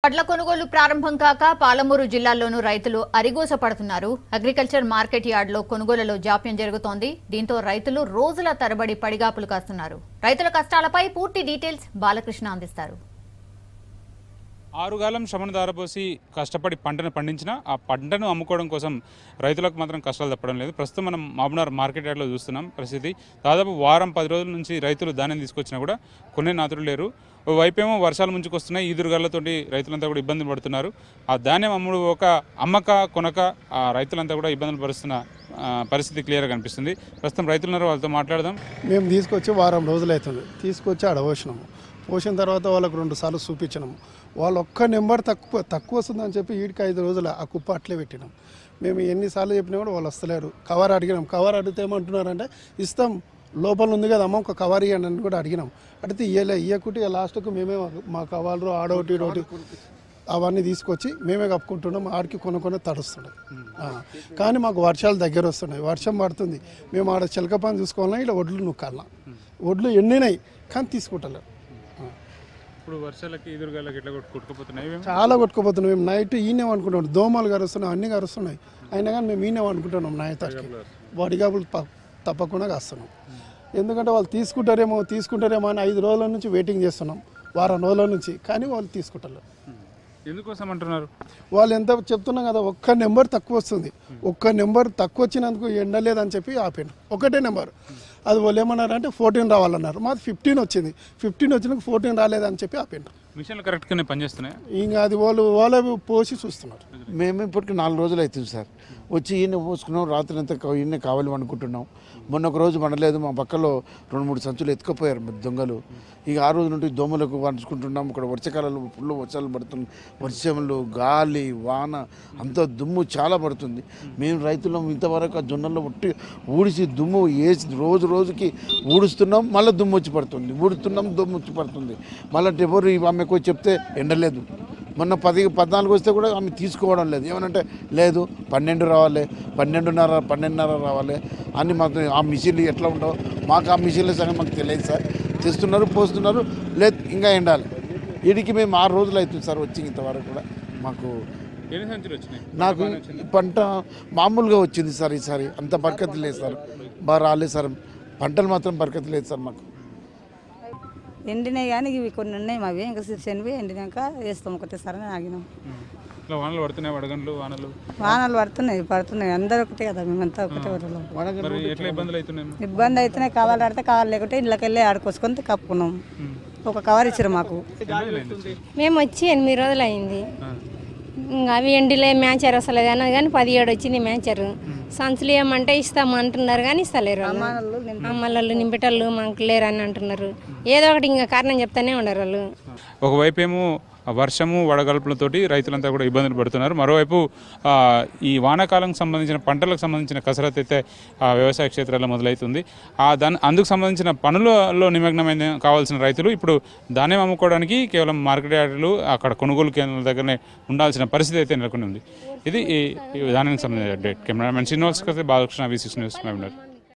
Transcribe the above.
వడ్ల కొనుగోలు ప్రారంభం కాక పాలమూరు జిల్లాల్లోనూ రైతులు అరిగోస పడుతున్నారు అగ్రికల్చర్ మార్కెట్ యార్డ్లో కొనుగోలులో జాప్యం జరుగుతోంది దీంతో రైతులు రోజుల తరబడి పడిగాపులు కాస్తున్నారు రైతుల కష్టాలపై పూర్తి డీటెయిల్స్ బాలకృష్ణ అందిస్తారు ఆరుగాలం శ్రమను దారపోసి కష్టపడి పంటను పండించిన ఆ పంటను అమ్ముకోవడం కోసం రైతులకు మాత్రం కష్టాలు తప్పడం లేదు ప్రస్తుతం మనం మాబునార్ మార్కెట్ యార్డ్లో చూస్తున్నాం పరిస్థితి దాదాపు వారం పది రోజుల నుంచి రైతులు ధాన్యం తీసుకొచ్చినా కూడా కొనే నాతులు లేరు ఓ వైపేమో వర్షాలు ముంచుకొస్తున్నాయి ఈదురుగాళ్లతోటి రైతులంతా కూడా ఇబ్బందులు పడుతున్నారు ఆ ధాన్యం అమ్ముడు ఒక అమ్మక కొనక ఆ రైతులంతా కూడా ఇబ్బందులు పరుస్తున్న ఆ, పరిస్థితి క్లియర్గా కనిపిస్తుంది ప్రస్తుతం రైతులు ఉన్నారు వాళ్ళతో మాట్లాడదాం మేము తీసుకొచ్చి వారం రోజులు అవుతుంది తీసుకొచ్చి ఆడ పోసినాము పోసిన తర్వాత వాళ్ళకు రెండు సార్లు చూపించినాము వాళ్ళు ఒక్క నెంబర్ తక్కువ తక్కువ వస్తుందని చెప్పి వీడికి ఐదు రోజులు ఆ కుప్ప అట్లే పెట్టినాం మేము ఎన్నిసార్లు చెప్పినా కూడా వాళ్ళు వస్తలేరు కవర్ అడిగినాం కవర్ అడిగితే ఏమంటున్నారంటే ఇస్తాం లోపల ఉంది కదమ్మా ఒక కవర్ ఇవ్వండి అని కూడా అడిగినాం అడిగితే ఇయ్యలే ఇయ్యకుంటే లాస్ట్కు మేమే మా కవర్లు ఆడోటి ఇడోటి అవన్నీ తీసుకొచ్చి మేమే కప్పుకుంటున్నాం ఆడికి కొను కొను తడుస్తున్నాయి ఆ. కానీ మాకు వర్షాలు దగ్గర వస్తున్నాయి వర్షం పడుతుంది మేము ఆడ చిలక పని చూసుకోవాలన్నా ఇలా ఒడ్లు నొక్కాలన్నా ఒడ్లు ఎండినాయి కానీ తీసుకుంటలేరు ఆ. ఇప్పుడు వర్షాలకి ఈదురుగాళ్ళకి ఎట్లా కొట్టు- కొట్టుకుపోతున్నాయి ఇవేమో. చాలా కొట్టుకుపోతున్నాం మేము నైట్ ఈయనే అనుకుంటున్నాం దోమలు కరుస్తున్నాయి అన్ని కరుస్తున్నాయి అయినా కానీ మేము ఈయనే అనుకుంటున్నాం నైట్ వడిగాపులు ప- తప్పకుండా కాస్తున్నాం ఎందుకంటే వాళ్ళు తీసుకుంటారేమో తీసుకుంటారేమో అని ఐదు రోజుల నుంచి వెయిటింగ్ చేస్తున్నాం వారం రోజుల నుంచి కానీ వాళ్ళు తీసుకుంటారు ఎందుకోసం అంటున్నారు వాళ్ళు ఎంత చెప్తున్నాం కదా ఒక్క నెంబర్ తక్కువ వస్తుంది ఒక్క నెంబర్ తక్కువ వచ్చినందుకు ఎండలేదని చెప్పి ఆపిండు ఒకటే నెంబర్ అది వాళ్ళు ఏమన్నారు అంటే ఫోర్టీన్ రావాలన్నారు మాది ఫిఫ్టీన్ వచ్చింది ఫిఫ్టీన్ వచ్చినందుకు ఫోర్టీన్ రాలేదని చెప్పి ఆపిండు మిషన్లు కరెక్ట్గానే పనిచేస్తున్నాయి ఇంకా అది వాళ్ళు వాళ్ళే పోసి చూస్తున్నారు మేము ఇప్పటికి నాలుగు రోజులు అవుతుంది సార్ వచ్చి ఈయన పోసుకున్నాం రాత్రి అంతా కా- ఈయన కావాలి అనుకుంటున్నాం మొన్న ఒక రోజు పండలేదు మా పక్కలో రెండు మూడు సంచులు ఎత్తుకుపోయారు మరి దొంగలు ఇక ఆ రోజు నుండి దోమలకు పంచుకుంటున్నాం ఇక్కడ వర్షకాలంలో ఫుల్ వర్షాలు పడుతుంది వర్షంలో గాలి వాన అంత దుమ్ము చాలా పడుతుంది మేము రైతులం ఇంతవరకు ఆ జొన్నల్లో ఉట్టి ఊడిసి దుమ్ము వేసి రోజు రోజుకి ఊడుస్తున్నాం మళ్ళీ దుమ్ము వచ్చి పడుతుంది ఊడుస్తున్నాం దుమ్ము వచ్చి పడుతుంది మళ్ళీ ఎవరు ఆమెకు వచ్చి చెప్తే ఎండలేదు మొన్న పది పద్నాలుగు వస్తే కూడా ఆమె తీసుకోవడం లేదు ఏమనంటే లేదు పన్నెండు రావాలి పన్నెండున్నర పన్నెండున్నర రావాలి అని మాకు ఆ మిషన్లు ఎట్లా ఉండవు మాకు ఆ మిషన్ల సంగతి మాకు తెలియదు సార్ తెస్తున్నారు పోస్తున్నారు లేదు ఇంకా ఎండాలి వీడికి మేము ఆరు రోజులు అవుతుంది సార్ వచ్చి ఇంతవరకు కూడా మాకు ఎన్ని సంచులు వచ్చినాయి నాకు ఈ పంట మామూలుగా వచ్చింది సార్ ఈసారి అంత బరకతి లేదు సార్ బాగా రాలేదు సార్ పంటలు మాత్రం బరకతి లేదు సార్ మాకు ఎండినాయి కానీ ఇవి కొన్ని ఉన్నాయి మావి ఇంకా శనివి ఎండినాక వేస్తాం ఒకటేసారి అని ఆగినాం ఇట్లా వానలు పడుతున్నాయి వడగండ్లు వానలు వానలు పడుతున్నాయి పడుతున్నాయి అందరూ ఒకటే కదా మేమంతా ఒకటే ఊరిలో మరి ఎట్లా ఇబ్బందులు అవుతున్నాయి ఇబ్బంది అయితేనే కావాలి ఆడితే కావాలి లేకుంటే ఇళ్ళకి వెళ్ళి ఆడుకొసుకొని కప్పుకున్నాం ఒక కవర్ ఇచ్చారు మాకు మేము వచ్చి ఎనిమిది రోజులు అయింది ఇంకా అవి ఎండిలే మ్యాచర్ అసలు అన్నది కానీ పదిహేడు వచ్చింది మ్యాచర్ సంచులు ఏమంటే ఇస్తాము అంటున్నారు కానీ ఇస్తలేరు వాళ్ళు. అమ్మలు నింపేటోళ్ళు మాకు లేరు అని అంటున్నారు ఏదో ఒకటి ఇంకా కారణం చెప్తానే ఉండరు వాళ్ళు ఒకవైపు ఏమో ఆ వర్షము వడగల్పులతోటి రైతులంతా కూడా ఇబ్బందులు పడుతున్నారు మరోవైపు ఆ, ఈ వానాకాలం సంబంధించిన పంటలకు సంబంధించిన కసరత్తు అయితే ఆ వ్యవసాయ క్షేత్రాల్లో మొదలవుతుంది ఆ దాని అందుకు సంబంధించిన పనులలో నిమగ్నమైన కావాల్సిన రైతులు ఇప్పుడు ధాన్యం అమ్ముకోవడానికి కేవలం మార్కెట్ యార్డులు అక్కడ కొనుగోలు కేంద్రాల దగ్గరనే ఉండాల్సిన పరిస్థితి అయితే నెలకొని ఉంది ఇది ఈ ఈ దానికి సంబంధించిన update cameraman Srinivas Balakrishna V six news Mahabubnagar